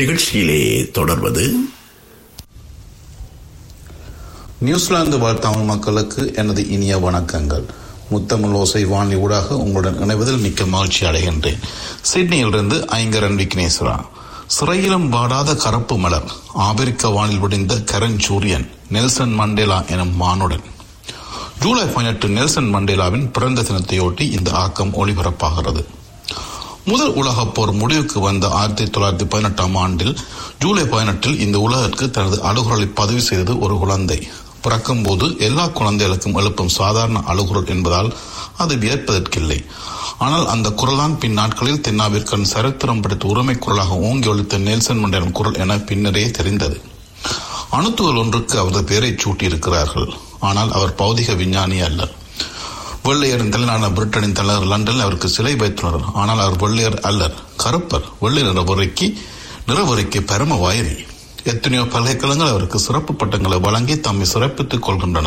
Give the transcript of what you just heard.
நிகழ்ச்சியிலே தொடர்வது நியூசிலாந்து வாழ் தமிழ் மக்களுக்கு எனது இனிய வணக்கங்கள் முத்தமிழ் ஓசை வானொலி ஊடாக உங்களுடன் இணைவதில் மிக்க மகிழ்ச்சி அடைகின்றேன் சிட்னியிலிருந்து ஐங்கரன் விக்னேஸ்வரா சிறையிலும் வாடாத கருப்பு மலர் ஆபிரிக்க வானில் விடிந்த கரண் சூரியன் நெல்சன் மண்டேலா எனும் மானுடன் ஜூலை பதினெட்டு நெல்சன் மண்டேலாவின் பிறந்த தினத்தையொட்டி இந்த ஆக்கம் ஒளிபரப்பாகிறது முதல் உலகப் போர் முடிவுக்கு வந்த ஆயிரத்தி தொள்ளாயிரத்தி பதினெட்டாம் ஆண்டில் ஜூலை பதினெட்டில் இந்த உலகிற்கு தனது அழுகுரலை பதிவு செய்தது ஒரு குழந்தை பிறக்கும் போது எல்லா குழந்தைகளுக்கும் எழுப்பும் சாதாரண அழுகுரல் என்பதால் அது வியப்பதற்கில்லை ஆனால் அந்த குரல்தான் பின் நாட்களில் தென்னாவிற்கன் சரித்திரம் படைத்த உரிமை குரலாக ஓங்கி ஒழித்த நெல்சன் மண்டேலின் குரல் என பின்னரே தெரிந்தது அணுத்துகள் ஒன்றுக்கு அவரது பெயரை சூட்டியிருக்கிறார்கள் ஆனால் அவர் பௌதிக விஞ்ஞானி அல்ல வெள்ளையரின் தலைநகரான பிரிட்டனின் தலைவர் லண்டனில் அவருக்கு சிலை வைத்துள்ளனர் ஆனால் அவர் வெள்ளையர் அல்லர் கருப்பர் வெள்ளை நிறவரைக்கு நிறவரைக்கு பரம வாயிரி எத்தனையோ பல்கலைக்கழகங்கள் அவருக்கு சிறப்பு பட்டங்களை வழங்கி தம்மை சிறப்பித்துக் கொள்கின்றன